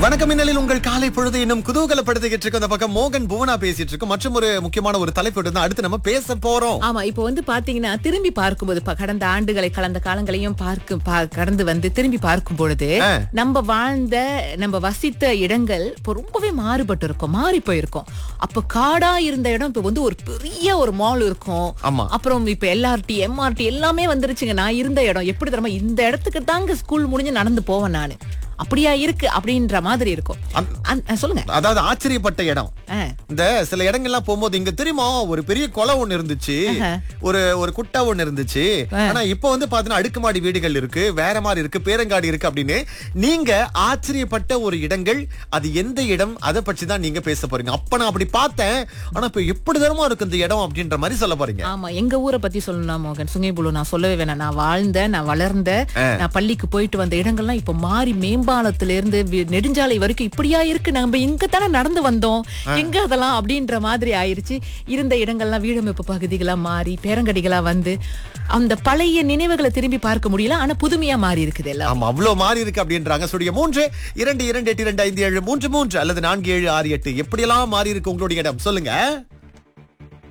வணக்கம் மின்னலில் உங்கள் காலை பொழுது இன்னும் குதூகலப்படுத்திக்கிட்டு இருக்கு அந்த பக்கம் மோகன் புவனா பேசிட்டு இருக்கு மற்றும் ஒரு முக்கியமான ஒரு தலைப்பு தான் அடுத்து நம்ம பேச போறோம் ஆமா இப்போ வந்து பாத்தீங்கன்னா திரும்பி பார்க்கும்போது ப- கடந்த ஆண்டுகளை கடந்த காலங்களையும் பார்க்கும் பா- கடந்து வந்து திரும்பி பார்க்கும் பொழுது ஆ. நம்ம வாழ்ந்த நம்ம வசித்த இடங்கள் இப்போ ரொம்பவே மாறுபட்டு இருக்கும் மாறி போயிருக்கும் அப்ப காடா இருந்த இடம் இப்ப வந்து ஒரு பெரிய ஒரு மால் இருக்கும் ஆமா. அப்புறம் இப்ப எல்ஆர்டி எம்ஆர்டி எல்லாமே வந்துருச்சுங்க நான் இருந்த இடம் எப்படி தெரியுமா இந்த இடத்துக்கு தாங்க ஸ்கூல் முடிஞ்சு நடந்து போவேன் நானு அப்படியா இருக்கு அப்படின்ற மாதிரி இருக்கும் அந்- அந்த- ஆ, சொல்லுங்க அதாவது ஆச்சரியப்பட்ட இடம் ஆ. இந்த சில இடங்கள்லாம் போகும்போது இங்க தெரியுமா ஒரு பெரிய கொலை ஒண்ணு இருந்துச்சு ஒரு ஒரு குட்டா ஒண்ணு இருந்துச்சு ஆனா இப்ப வந்து பாத்தீங்கன்னா அடுக்குமாடி வீடுகள் இருக்கு வேற மாதிரி இருக்கு பேரங்காடி இருக்கு அப்படின்னு நீங்க ஆச்சரியப்பட்ட ஒரு இடங்கள் அது எந்த இடம் அதை பற்றி தான் நீங்க பேச போறீங்க அப்ப நான் அப்படி பார்த்தேன் ஆனா இப்ப எப்படி தரமா இருக்கு இந்த இடம் அப்படின்ற மாதிரி சொல்ல போறீங்க ஆமா எங்க ஊரை பத்தி சொல்லணும் மோகன் சுங்கைபுலு நான் சொல்லவே வேணாம் நான் வாழ்ந்த நான் வளர்ந்த நான் பள்ளிக்கு போயிட்டு வந்த இடங்கள்லாம் இப்ப மாறி மேம்பாலத்துல இருந்து வி- நெடுஞ்சாலை வரைக்கும் இப்படியா இருக்கு நம்ம இங்க தானே நடந்து வந்தோம் எங்க அதெல்லாம் அப்படின்ற மாதிரி ஆயிருச்சு இருந்த இடங்கள்லாம் வீடமைப்பு பகுதிகளா மாறி பேரங்கடிகளா வந்து அந்த பழைய நினைவுகளை திரும்பி பார்க்க முடியல ஆனா புதுமையா மாறி இருக்குது எல்லாம் ஆமா அவ்வளவு மாறி இருக்கு அப்படின்றாங்க சுடிய மூன்று இரண்டு இரண்டு எட்டு இரண்டு ஐந்து ஏழு மூன்று மூன்று அல்லது நான்கு ஏழு ஆறு எட்டு எப்படியெல்லாம் மாறி இருக்கு உங்களுடைய இடம் சொல்லுங்க